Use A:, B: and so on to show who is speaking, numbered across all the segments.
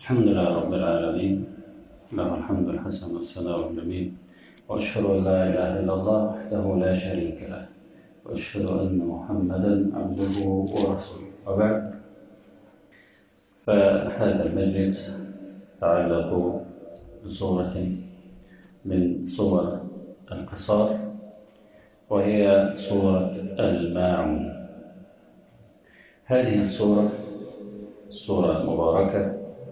A: الحمد لله رب العالمين له الحمد الحسن والثناء الجميل وأشهد أن لا إله إلا الله وحده لا شريك له وأشهد أن محمدا عبده ورسوله وبعد فهذا المجلس تعلق بصورة من صور القصار وهي صورة الماعون هذه الصورة الصورة المباركة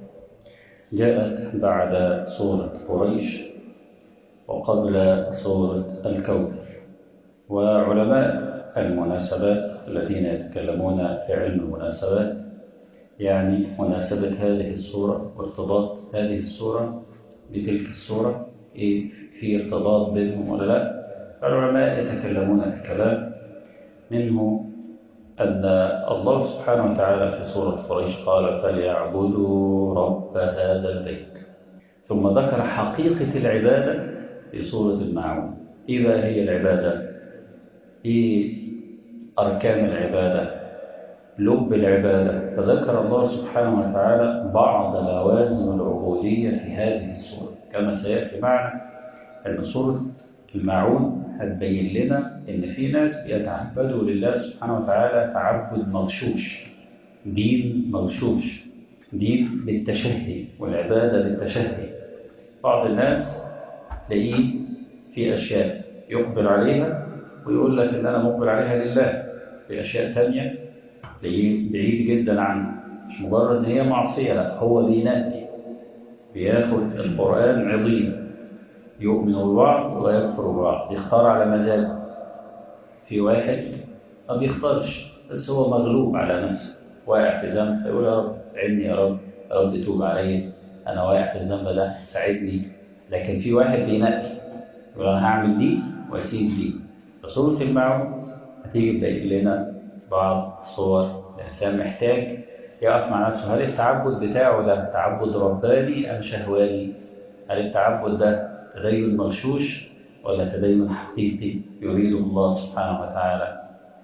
A: جاءت بعد صورة قريش وقبل صورة الكوثر وعلماء المناسبات الذين يتكلمون في علم المناسبات يعني مناسبة هذه الصورة وارتباط هذه الصورة بتلك الصورة إيه في ارتباط بينهم ولا لا العلماء يتكلمون الكلام منه أن الله سبحانه وتعالى في سورة قريش قال فليعبدوا رب هذا البيت ثم ذكر حقيقة العبادة في سورة الماعون إذا هي العبادة إيه أركان العبادة لب العبادة فذكر الله سبحانه وتعالى بعض لوازم العبودية في هذه السورة كما سيأتي معنا أن سورة الماعون هتبين لنا ان في ناس بيتعبدوا لله سبحانه وتعالى تعبد مغشوش دين مغشوش دين بالتشهي والعبادة بالتشهي بعض الناس تلاقيه في أشياء يقبل عليها ويقول لك ان انا مقبل عليها لله في أشياء تانية تلاقيه بعيد جدا عنه مش مجرد ان هي معصية لا هو بينقي بياخد القرآن عظيم يؤمن ببعض ويكفر ببعض يختار على مزاجه في واحد ما بيختارش بس هو مغلوب على نفسه واقع في ذنب فيقول يا رب عيني يا رب يا رب توب عليا انا واقع في الذنب ده ساعدني لكن في واحد بينقي يقول انا هعمل دي واسيب دي فسورة المعون هتيجي تبين لنا بعض صور الانسان محتاج يقف مع نفسه هل التعبد بتاعه ده تعبد رباني ام شهواني هل التعبد ده تدين مغشوش ولا تدين حقيقي يريد الله سبحانه وتعالى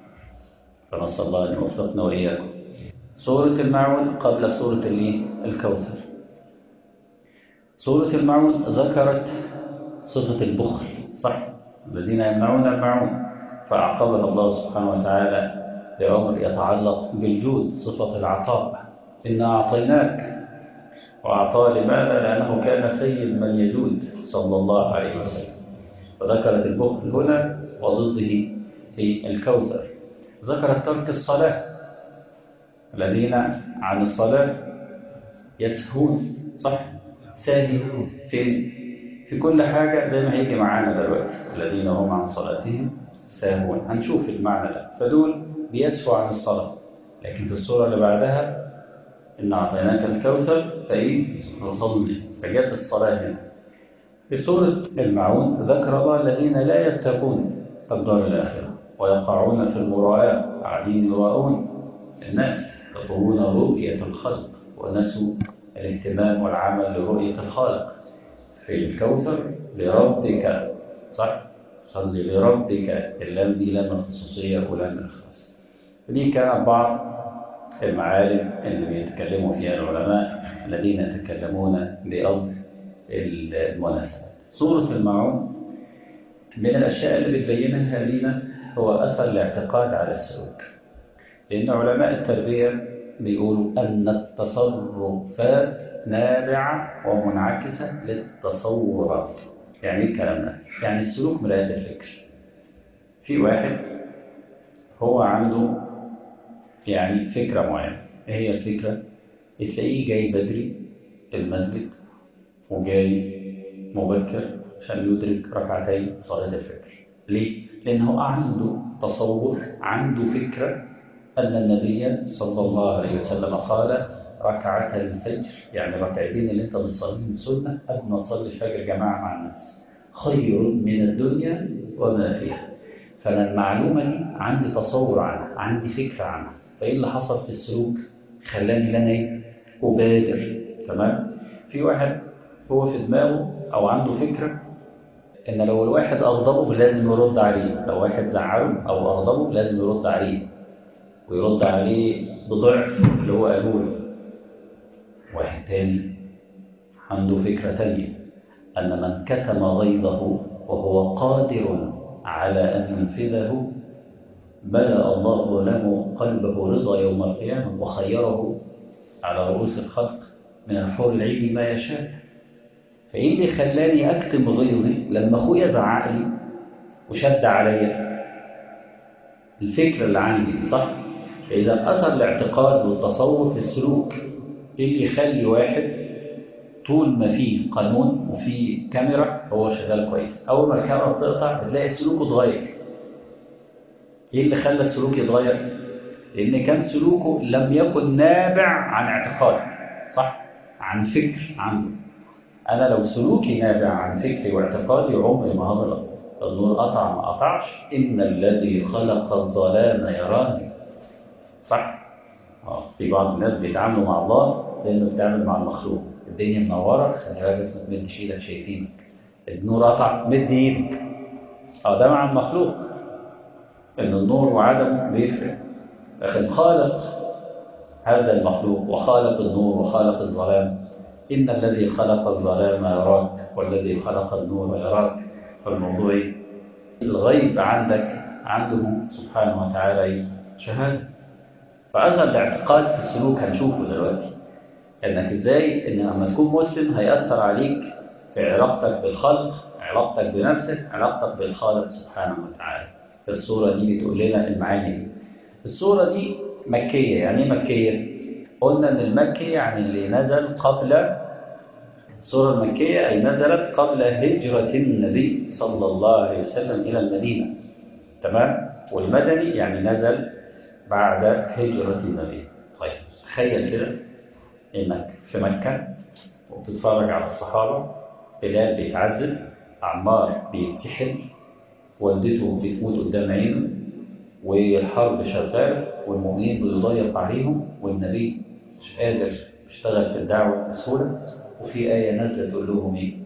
A: فنسأل الله أن يوفقنا وإياكم سورة المعون قبل سورة الكوثر سورة المعون ذكرت صفة البخل صح الذين يمنعون المعون فأعقبها الله سبحانه وتعالى بأمر يتعلق بالجود صفة العطاء إنا أعطيناك وأعطاه لماذا؟ لأنه كان سيد من يجود صلى الله عليه وسلم فذكرت البخل هنا وضده في الكوثر ذكرت ترك الصلاة الذين عن الصلاة يسهون صح ساهون في في كل حاجة زي ما هيجي معانا دلوقتي الذين هم عن صلاتهم ساهون هنشوف المعنى ده فدول بيسهوا عن الصلاة لكن في الصورة اللي بعدها إن أعطيناك الكوثر فإيه فصلي فجاءت الصلاة هنا في سورة المعون ذكر الله الذين لا يتقون الدار الآخرة ويقعون في المراءة قاعدين يراءون الناس يطلبون رؤية الخلق ونسوا الاهتمام والعمل لرؤية الخالق في الكوثر لربك صح صلي لربك اللام دي لام الخصوصية ولام الخاص دي كانت بعض المعالم اللي بيتكلموا فيها العلماء الذين يتكلمون بأمر المناسبات سورة المعون من الأشياء اللي بتبينها لنا هو أثر الاعتقاد على السلوك لأن علماء التربية بيقولوا أن التصرفات نابعة ومنعكسة للتصورات يعني ايه الكلام ده؟ يعني السلوك مراية الفكر في واحد هو عنده يعني فكرة معينة ايه هي الفكرة؟ تلاقيه جاي بدري المسجد وجاي مبكر عشان يدرك ركعتي صلاة الفجر ليه؟ لأنه عنده تصور عنده فكرة أن النبي صلى الله عليه وسلم قال ركعة الفجر يعني ركعتين اللي انت بتصليهم سنة قبل ما تصلي الفجر جماعة مع الناس خير من الدنيا وما فيها فأنا المعلومة دي عندي تصور عنها عندي فكرة عنها فإيه اللي حصل في السلوك خلاني لنا ايه أبادر تمام في واحد هو في دماغه أو عنده فكرة إن لو الواحد أغضبه لازم يرد عليه لو واحد زعله أو أغضبه لازم يرد عليه ويرد عليه بضعف اللي هو قاله له واحد تاني عنده فكرة تانية أن من كتم غيظه وهو قادر على أن ينفذه ملأ الله له قلبه رضا يوم القيامة وخيره على رؤوس الخلق من الحور العين ما يشاء فإيه اللي خلاني أكتم غيظي لما أخويا زعق لي وشد عليا الفكرة اللي عندي دي صح؟ فإذا أثر الاعتقاد والتصور في السلوك إيه اللي يخلي واحد طول ما فيه قانون وفيه كاميرا هو شغال كويس أول ما الكاميرا بتقطع بتلاقي سلوكه اتغير إيه اللي خلى السلوك يتغير؟ لأن كان سلوكه لم يكن نابع عن اعتقاد صح؟ عن فكر عنده أنا لو سلوكي نابع عن فكري واعتقادي عمري ما هغلط النور قطع ما قطعش إن الذي خلق الظلام يراني صح؟ اه في بعض الناس بيتعاملوا مع الله زي ما بيتعامل مع المخلوق الدنيا منورة خلي بالك اسمك مد ايدك شايفينك النور قطع مد ايدك اه ده مع المخلوق ان النور وعدمه بيفرق لكن خالق هذا المخلوق وخالق النور وخالق الظلام إن الذي خلق الظلام يراك والذي خلق النور يراك فالموضوع الغيب عندك عنده سبحانه وتعالى شهادة فأثر الاعتقاد في السلوك هنشوفه دلوقتي انك ازاي ان لما تكون مسلم هيأثر عليك في علاقتك بالخلق علاقتك بنفسك علاقتك بالخالق سبحانه وتعالى الصورة دي بتقول لنا المعاني دي الصورة دي مكية يعني ايه مكية قلنا ان المكي يعني اللي نزل قبل الصورة المكية أي نزلت قبل هجرة النبي صلى الله عليه وسلم إلى المدينة تمام والمدني يعني نزل بعد هجرة النبي طيب تخيل كده إنك في مكة وبتتفرج على الصحابة بلال بيتعذب عمار بيتسحل والدته بتموت قدام عينه والحرب شغالة والمؤمنين بيضيق عليهم والنبي مش قادر يشتغل في الدعوة بسهولة وفي آية نازلة تقول لهم إيه؟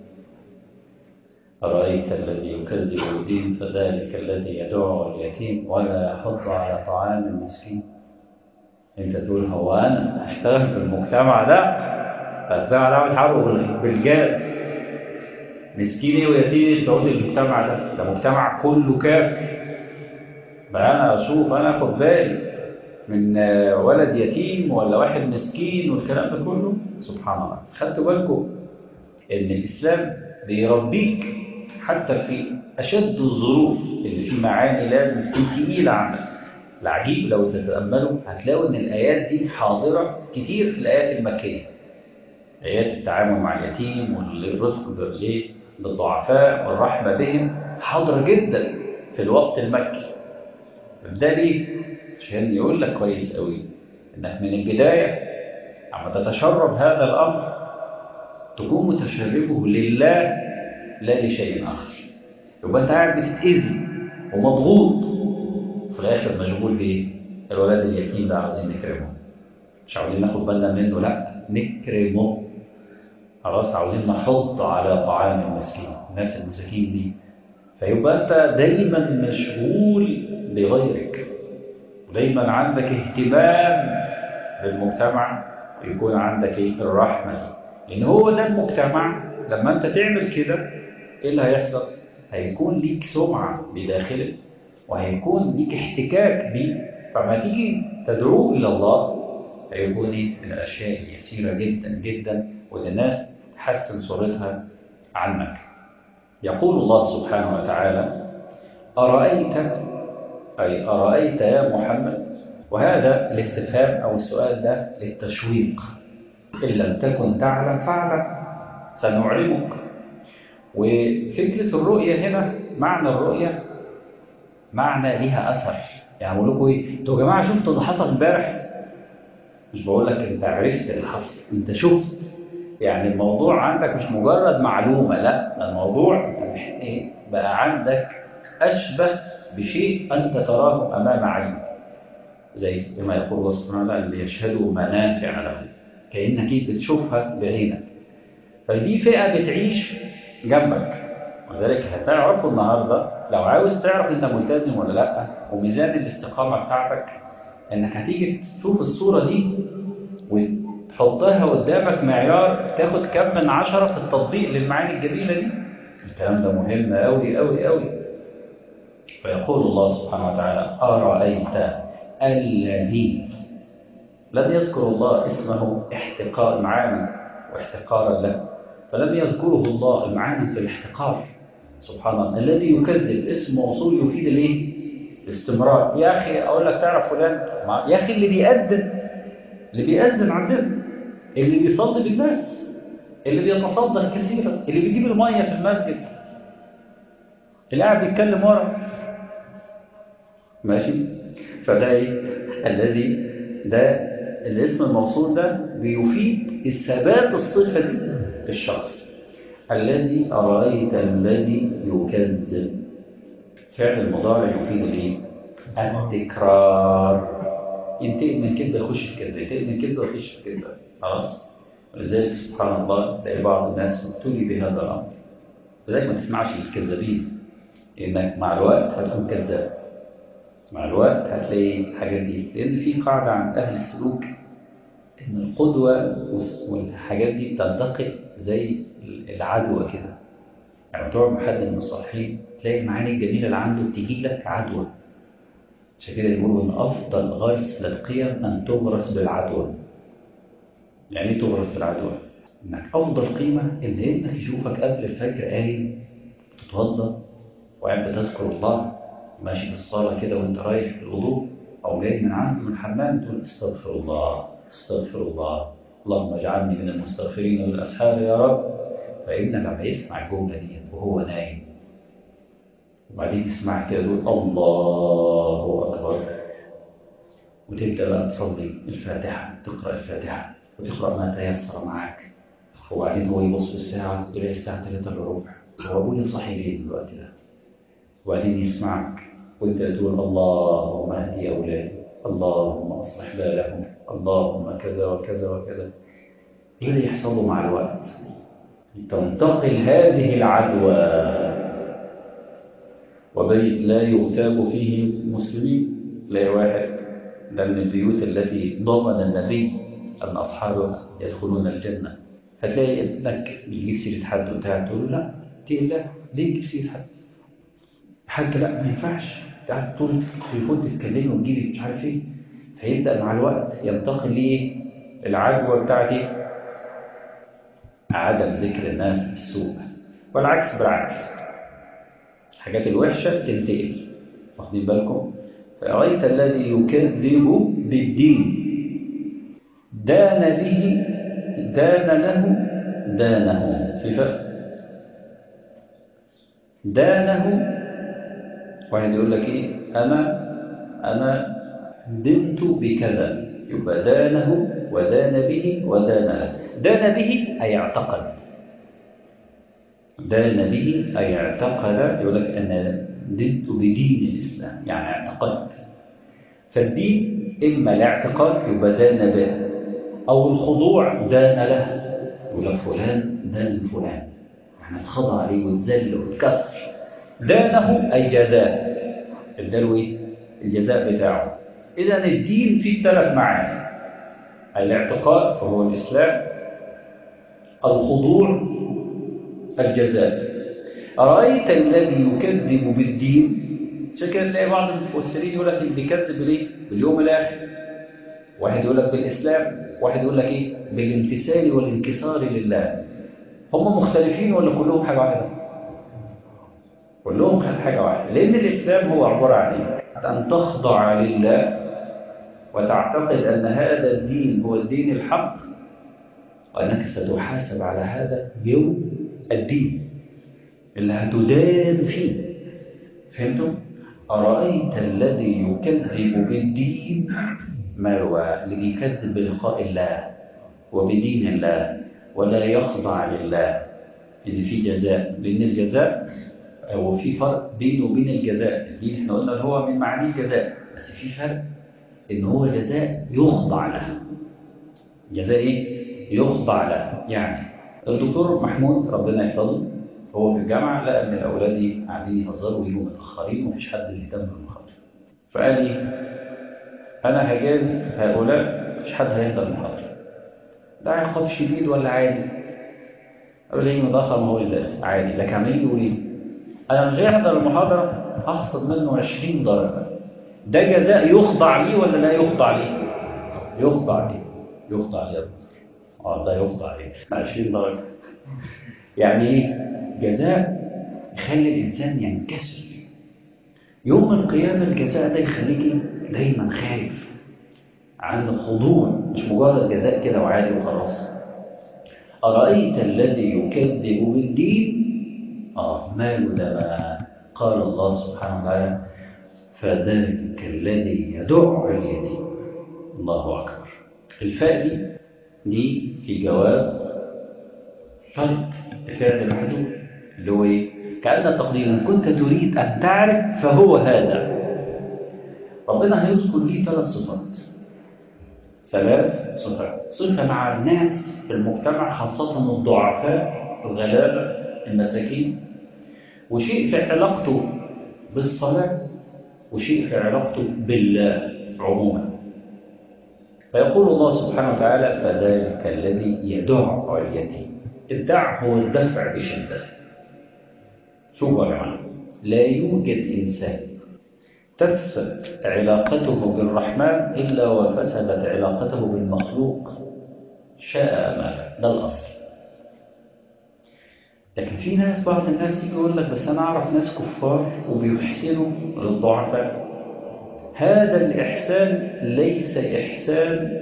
A: أرأيت الذي يكذب الدين فذلك الذي يدعو اليتيم ولا يحض على طعام المسكين أنت تقول هو أنا هشتغل في المجتمع ده فالمجتمع ده عامل حرب بالجاز مسكين ايه ويتيم ايه بتقول المجتمع ده ده مجتمع كله كافر بقى انا اشوف انا اخد بالي من ولد يتيم ولا واحد مسكين والكلام ده كله سبحان الله خدتوا بالكم ان الاسلام بيربيك حتى في اشد الظروف اللي في معاني لازم تكون تقيله عندك العجيب لو تتاملوا هتلاقوا ان الايات دي حاضره كتير في الايات المكيه ايات التعامل مع اليتيم والرفق بالايه بالضعفاء والرحمه بهم حاضره جدا في الوقت المكي ده ليه عشان يقول لك كويس قوي انك من البدايه اما تتشرب هذا الامر تكون متشربه لله لا لشيء اخر يبقى انت قاعد بتتاذي ومضغوط في الاخر مشغول بايه الولاد اليتيم ده عاوزين نكرمه مش عاوزين ناخد بالنا منه لا نكرمه خلاص عاوزين نحض على طعام المسكين الناس المساكين دي فيبقى انت دايما مشغول بغيرك ودايما عندك اهتمام بالمجتمع ويكون عندك ايه الرحمه دي لان هو ده المجتمع لما انت تعمل كده ايه اللي هيحصل هيكون ليك سمعه بداخلك وهيكون ليك احتكاك بيه فما تيجي تدعوه الى الله هيكون ايه من الاشياء اليسيره جدا جدا واللي الناس تحسن صورتها عنك يقول الله سبحانه وتعالى أرأيت أي أرأيت يا محمد وهذا الاستفهام أو السؤال ده للتشويق إن لم تكن تعلم فاعلم سنعلمك وفكرة الرؤية هنا معنى الرؤية معنى ليها أثر يعني بقول لكم إيه أنتوا يا جماعة شفتوا اللي حصل امبارح مش بقول لك أنت عرفت اللي حصل أنت شفت يعني الموضوع عندك مش مجرد معلومة لا الموضوع أنت إيه بقى عندك أشبه بشيء أنت تراه أمام عينك زي كما يقول الله سبحانه وتعالى اللي يشهدوا منافع له كأنك بتشوفها بعينك فدي فئة بتعيش جنبك ولذلك هتعرفوا النهاردة لو عاوز تعرف أنت ملتزم ولا لأ وميزان الاستقامة بتاعتك إنك هتيجي تشوف الصورة دي حطها قدامك معيار تاخد كم من عشرة في التطبيق للمعاني الجميلة دي الكلام ده مهم أوي أوي أوي فيقول الله سبحانه وتعالى أرأيت الذي لم يذكر الله اسمه احتقار معانا واحتقارا له فلم يذكره الله المعاني في الاحتقار سبحان الله الذي يكذب اسم موصول يفيد الايه الاستمرار يا اخي اقول لك تعرف فلان يا اخي اللي بيأذن اللي بيأذن عندنا اللي بيصلي بالناس اللي بيتصدق كثيرا اللي بيجيب الميه في المسجد اللي قاعد بيتكلم ورا ماشي فده ايه الذي ده الاسم الموصول ده بيفيد الثبات الصفه دي في الشخص الذي أرأيت الذي يكذب فعل المضارع يفيد الايه التكرار ينتقل من كده يخش في كده ينتقل من كده يخش في كده خلاص ولذلك سبحان الله تلاقي بعض الناس ابتلي بهذا الامر لذلك ما تسمعش للكذابين لانك مع الوقت هتكون كذاب مع الوقت هتلاقي الحاجات دي لان في قاعده عند اهل السلوك ان القدوه والحاجات دي بتنتقل زي العدوى كده يعني تقعد مع حد من الصالحين تلاقي المعاني الجميله اللي عنده بتجي لك عدوى عشان كده يقولوا ان افضل غرس للقيم ان تغرس بالعدوى يعني ايه تغرس بالعدوى انك افضل قيمه ان ابنك يشوفك قبل الفجر قايم تتوضا وقاعد بتذكر الله ماشي في الصلاه كده وانت رايح الوضوء او جاي من عنده من الحمام تقول استغفر الله استغفر الله اللهم اجعلني من المستغفرين بالاسحار يا رب فابنك لما يسمع الجمله دي وهو نايم وبعدين تسمع كده تقول الله اكبر وتبدا بقى تصلي الفاتحه تقرا الفاتحه وتقرا ما تيسر معاك وبعدين هو يبص في الساعه تلاقي الساعه 3 الا ربع هو ابويا صاحي ليه الوقت ده وبعدين يسمعك وانت تقول اللهم اهدي اولادي اللهم اصلح بالهم اللهم كذا وكذا وكذا ايه اللي يحصل له مع الوقت تنتقل هذه العدوى وبيت لا يغتاب فيه المسلمين تلاقي واحد ده من البيوت التي ضمن النبي أن أصحابه يدخلون الجنة فتلاقي ابنك بيجيب سيرة حد وبتاع تقول له لا اتقي الله ليه تجيب سيرة حد؟ حد لا ما ينفعش قاعد طول التليفون تتكلمي وتجيبي مش عارف ايه فيبدأ مع الوقت ينتقل ليه العدوى بتاعتي عدم ذكر الناس السوء والعكس بالعكس الحاجات الوحشة تنتقل واخدين بالكم فرأيت الذي يكذب بالدين دان به دان له دانه في فرق دانه واحد يقول لك ايه انا انا دنت بكذا يبقى دانه ودان به ودان له دان به اي اعتقد دان به اي اعتقد يقول لك انا دنت بدين الاسلام يعني اعتقدت فالدين اما الاعتقاد يبقى دان به او الخضوع دان له يقول لك فلان دان فلان يعني اتخضع عليه واتذل واتكسر دانه أي جزاء الدلو إيه؟ الجزاء بتاعه إذا الدين فيه ثلاث معاني الاعتقاد وهو الإسلام الخضوع الجزاء أرأيت الذي يكذب بالدين عشان كده تلاقي بعض المفسرين يقول لك بيكذب بالايه؟ باليوم الآخر واحد يقول لك بالإسلام واحد يقول لك إيه؟ بالامتثال والانكسار لله هم مختلفين ولا كلهم حاجة واحدة؟ كلهم حاجة واحدة لأن الإسلام هو عبارة عن إيه؟ أن تخضع لله وتعتقد أن هذا الدين هو الدين الحق وأنك ستحاسب على هذا يوم الدين اللي هتدان فيه فهمتم؟ أرأيت الذي يكذب بالدين ما هو اللي بيكذب بلقاء الله وبدين الله ولا يخضع لله إن في جزاء لأن الجزاء هو في فرق بينه وبين الجزاء الدين احنا قلنا هو من معانيه جزاء بس في فرق ان هو جزاء يخضع له جزاء ايه يخضع له يعني الدكتور محمود ربنا يحفظه هو في الجامعه لقى ان الاولاد قاعدين يهزروا ويجوا متاخرين ومفيش حد بيهتم بالمحاضره فقال لي انا هجازي هؤلاء مفيش حد هيحضر المحاضره ده عقاب شديد ولا عادي اقول لي مضخم هو عادي لكن عمال يقول ايه انا مش جاي احضر المحاضره هخصم منه 20 درجه ده جزاء يخضع لي ولا لا يخضع لي يخضع لي يخضع لي يا دكتور اه ده يخضع لي 20 درجه يعني ايه جزاء يخلي الانسان ينكسر يوم القيامه الجزاء ده يخليك دايما خايف عن الخضوع مش مجرد جزاء كده وعادي وخلاص أرأيت الذي يكذب بالدين آه ماله ده بقى قال الله سبحانه وتعالى فذلك الذي يدع اليتيم الله أكبر الفاء دي دي في جواب شرط الفعل المحذوف اللي هو ايه كأن تقديرا كنت تريد أن تعرف فهو هذا ربنا هيذكر ليه ثلاث صفات ثلاث صفات صفة مع الناس في المجتمع خاصة الضعفاء الغلابة المساكين وشيء في علاقته بالصلاة وشيء في علاقته بالله عموما فيقول الله سبحانه وتعالى فذلك الذي يدع اليتيم الدع هو الدفع بشدة شوفوا يا جماعة لا يوجد إنسان تفسد علاقته بالرحمن إلا وفسدت علاقته بالمخلوق شاء أمامه ده الأصل لكن في ناس بعض الناس يجي يقول لك بس أنا أعرف ناس كفار وبيحسنوا للضعفاء هذا الإحسان ليس إحسان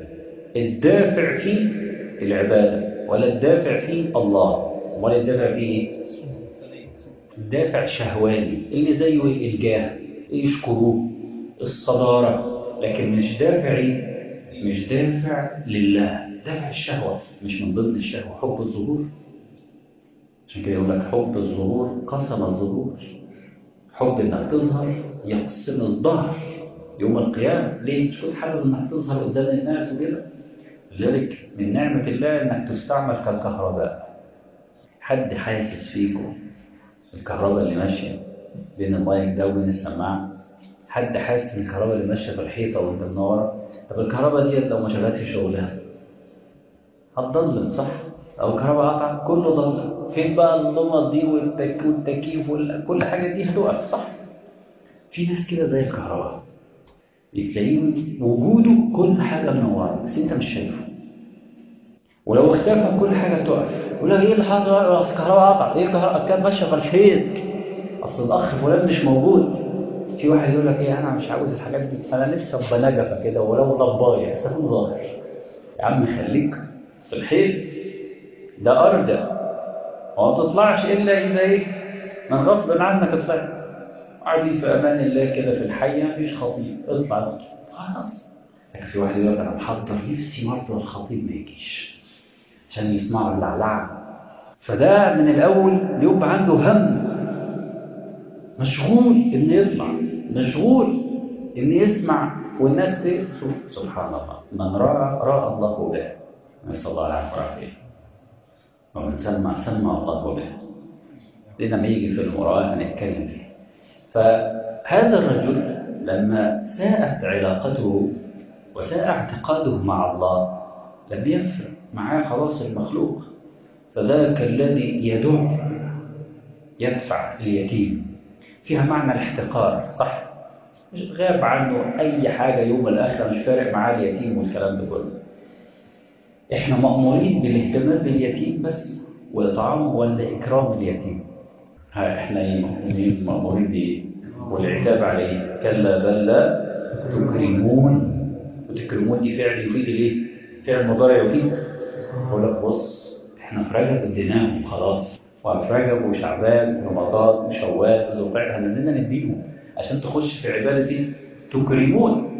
A: الدافع فيه العبادة ولا الدافع فيه الله ولا الدافع فيه إيه؟ الدافع شهواني اللي زيه الجاه يشكروه الصدارة لكن مش دافع إيه؟ مش دافع لله دافع الشهوة مش من ضمن الشهوة حب الظهور عشان كده يقول لك حب الظهور قسم الظهور حب انك تظهر يقسم الظهر يوم القيامة ليه؟ مش كنت حابب انك تظهر قدام الناس وكده لذلك من نعمة الله انك تستعمل كالكهرباء حد حاسس فيكم الكهرباء اللي ماشية بين المايك ده وبين السماعة حد حاسس ان الكهرباء اللي ماشية في الحيطة وانت منورة طب الكهرباء ديت لو ما شغلتش شغلها هتضلم صح؟ لو الكهرباء قطع كله ضل فين بقى اللمض دي والتك والتكييف وكل حاجة دي هتقف صح؟ في ناس كده زي الكهرباء بتلاقيه وجوده كل حاجة منورة بس انت مش شايفه ولو اختفى كل حاجة تقف يقول لك ايه اللي حصل اصل الكهرباء قطع ايه الكهرباء كانت ماشية في الحيط اصل الاخ فلان مش موجود في واحد يقول لك ايه انا مش عاوز الحاجات دي انا نفسي ابقى نجفه كده ولو لبايه بس اكون ظاهر يا عم خليك في الحيط ده ارجى وما تطلعش الا اذا ايه من غصب عنك طلعت قاعدين في امان الله كده في الحي مفيش خطيب اطلع خلاص لكن في واحد يقول لك انا محضر نفسي مرضى الخطيب ما يجيش عشان يسمعوا اللعلعه فده من الاول بيبقى عنده هم مشغول ان يطلع مشغول ان يسمع والناس تشوف سبحان الله من راى راى الله به نسال الله العافيه والعافيه ومن سمع سمع الله به لما يجي في المراه هنتكلم فيه فهذا الرجل لما ساءت علاقته وساء اعتقاده مع الله لم يفرق معاه خلاص المخلوق فذاك الذي يدع يدفع اليتيم فيها معنى الاحتقار صح مش غاب عنه اي حاجه يوم الاخره مش فارق معاه اليتيم والكلام ده كله احنا مامورين بالاهتمام باليتيم بس واطعامه ولا اكرام اليتيم ها احنا ايه مامورين بايه والعتاب عليه كلا بل لا تكرمون وتكرمون دي فعل يفيد الايه فعل مضارع يفيد يقول لك بص احنا في رجب اديناهم خلاص وفي رجب وشعبان ورمضان وشوال وذو القعده هنزلنا نديهم عشان تخش في عباده ايه تكرمون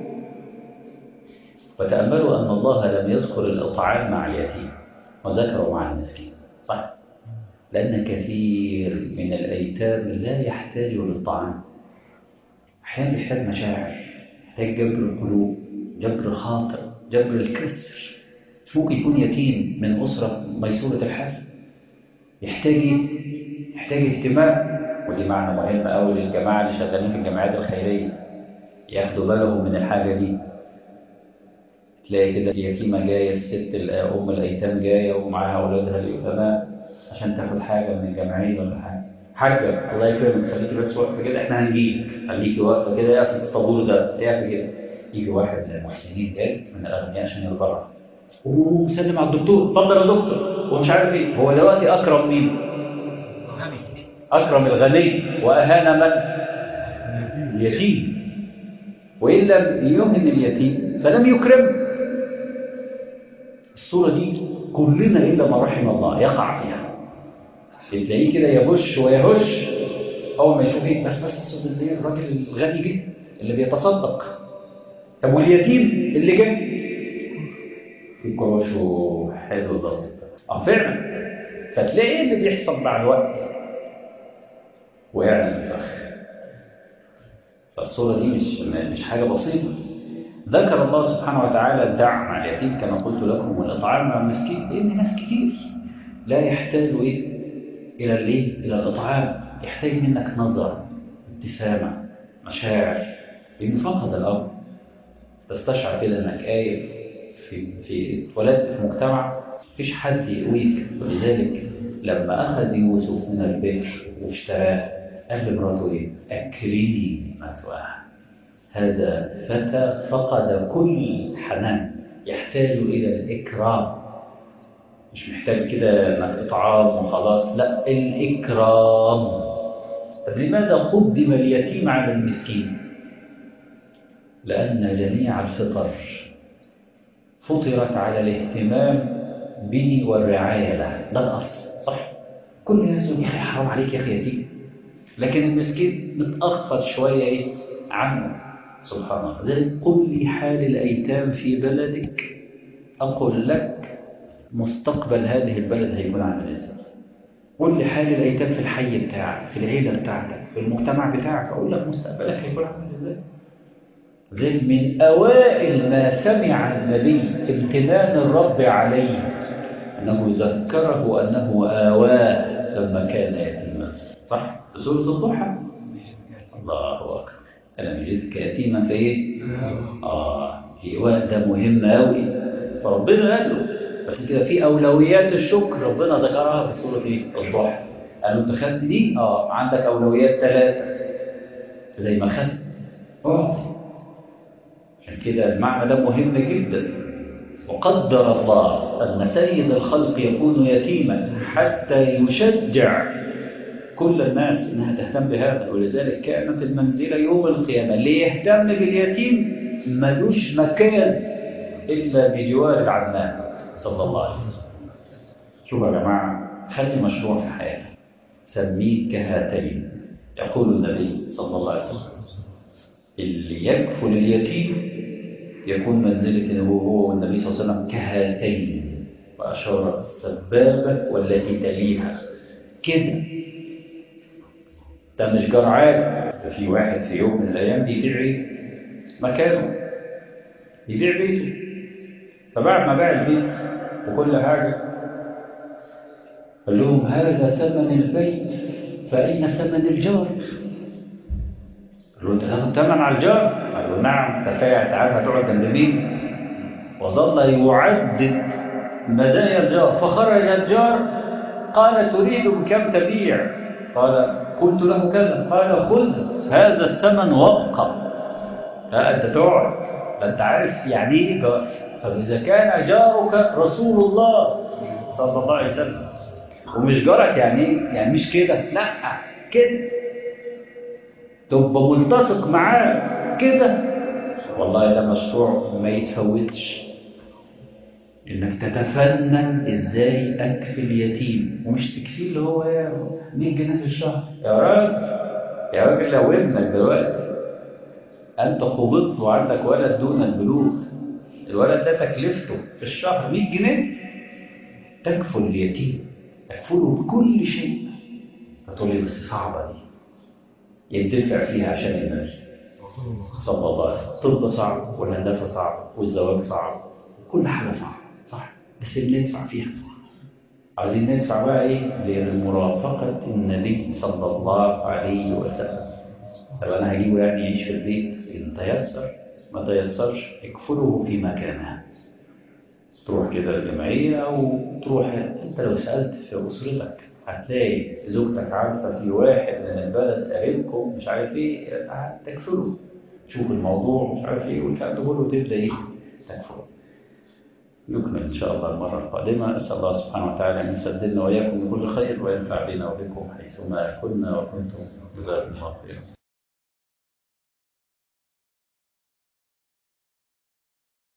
A: وتاملوا ان الله لم يذكر الاطعام مع اليتيم وذكره مع المسكين صح لان كثير من الايتام لا يحتاج للطعام احيانا بيحتاج مشاعر يحتاج جبر القلوب جبر الخاطر جبر الكسر مش ممكن يكون يتيم من اسره ميسوره الحال يحتاج يحتاج اهتمام ودي معنى مهم قوي للجماعه اللي شغالين في الجمعيات الخيريه ياخدوا بالهم من الحاجه دي تلاقي كده اليتيمة جاية الست ال- أم الأيتام جاية ومعاها أولادها اليتماء عشان تاخد حاجة من الجمعية ولا حاجة حاجة الله يكرمك خليكي بس واقفة كده احنا هنجيب خليكي واقفة كده يقف في الطابور ده يقف كده يجي واحد من المحسنين جاي من الأغنياء عشان يتبرع ومسلم على الدكتور اتفضل يا دكتور ومش عارف ايه هو دلوقتي أكرم مين؟ أكرم الغني وأهان من؟ اليتيم وإن لم يهن اليتيم فلم يكرم الصورة دي كلنا إلا ما رحم الله يقع فيها تلاقيه كده يبش ويهش أول ما يشوف إيه بس بس بس اللي الراجل الغني جه اللي بيتصدق طب واليتيم اللي جه في كروشه حلو ده اه فعلا فتلاقي ايه اللي بيحصل مع الوقت وقعنا في الفخ فالصورة دي مش مش حاجة بسيطة ذكر الله سبحانه وتعالى الدعم على اليتيم كما قلت لكم والإطعام على المسكين لأن ناس كتير لا يحتاج إيه إلى الإيه إلى الإطعام يحتاج منك نظر ابتسامة مشاعر لأن فقد الأمر تستشعر كده إنك آية في في اتولدت في مجتمع مفيش حد يقويك ولذلك لما أخذ يوسف من البئر واشتراه قال لمراته إيه؟ أكرمي مثواها هذا فتى فقد كل حنان يحتاج إلى الإكرام مش محتاج كده انك اطعام وخلاص لا الإكرام طب لماذا قدم اليتيم على المسكين لأن جميع الفطر فطرت على الاهتمام به والرعاية له ده الأصل صح كل الناس يقول يا أخي حرام عليك يا أخي يتيم لكن المسكين متأخر شوية إيه عنه سبحان الله لذلك قل لي حال الأيتام في بلدك أقول لك مستقبل هذه البلد هيكون عامل ازاي قل لي حال الأيتام في الحي بتاعك في العيلة بتاعتك في المجتمع بتاعك أقول لك مستقبلك هيكون عامل ازاي غير من أوائل ما سمع النبي امتنان الرب عليه أنه ذكره أنه آواه لما كان يتيما صح؟ في سورة الضحى الله أكبر ألم يجدك يتيما في إيه؟ آه الإيواء ده مهم أوي فربنا قال له عشان كده في أولويات الشكر ربنا ذكرها في سورة إيه؟ الضحى قال له أنت خدت دي؟ آه عندك أولويات ثلاثة زي ما خدت أعطي عشان كده المعنى ده مهم جدا وقدر الله أن سيد الخلق يكون يتيما حتى يشجع كل الناس انها تهتم بهذا ولذلك كانت المنزله يوم القيامه اللي يهتم باليتيم ملوش مكان الا بجوار العدنان صلى الله عليه وسلم شوفوا يا جماعه خلي مشروع في حياتك سميه كهاتين يقول النبي صلى الله عليه وسلم اللي يكفل اليتيم يكون منزلة هو هو والنبي صلى الله عليه وسلم كهاتين وأشار السبابة والتي تليها كده ده مش جرعان ففي واحد في يوم من الأيام بيبيع إيه؟ مكانه يبيع بيته فبعد ما باع البيت وكل حاجة قال لهم هذا ثمن البيت فأين ثمن الجار؟ قالوا انت تاخد ثمن على الجار؟ قالوا نعم تفاعل تعرف هتقعد جنب مين؟ وظل يعدد مزايا الجار فخرج الجار قال تريد بكم تبيع؟ قال قلت له كذا قال خذ هذا الثمن وابقى لا انت تقعد لا انت عارف يعني ايه جار فاذا كان جارك رسول الله صلى الله عليه وسلم ومش جارك يعني ايه يعني مش كده لا كده تبقى ملتصق معاه كده والله ده مشروع ما يتفوتش انك تتفنن ازاي اكفي يتيم ومش تكفيه اللي هو يا 100 جنيه في الشهر يا راجل يا راجل لو ابنك دلوقتي انت قبضت وعندك ولد دون البلوغ الولد ده تكلفته في الشهر 100 جنيه تكفل اليتيم تكفله بكل شيء فتقول لي بس صعبه دي يدفع فيها عشان الناس صلى الله عليه وسلم الطب صعب والهندسه صعب والزواج صعب كل حاجه صعبه صح بس بندفع فيها عايزين ندفع بقى ايه لمرافقه النبي صلى الله عليه وسلم طب انا هجيبه يعني يعيش في البيت ان تيسر ما تيسرش اكفله في مكانها تروح كده الجمعية أو تروح أنت لو سألت في أسرتك هتلاقي زوجتك عارفة في واحد من البلد قريبكم مش عارف إيه تكفله شوف الموضوع مش عارف إيه والكلام ده كله تبدأ إيه تكفله نكمل إن شاء الله المرة القادمة أسأل الله سبحانه وتعالى أن يسددنا وإياكم بكل خير وينفع بنا وبكم حيثما كنا وكنتم جزاكم الله خيرا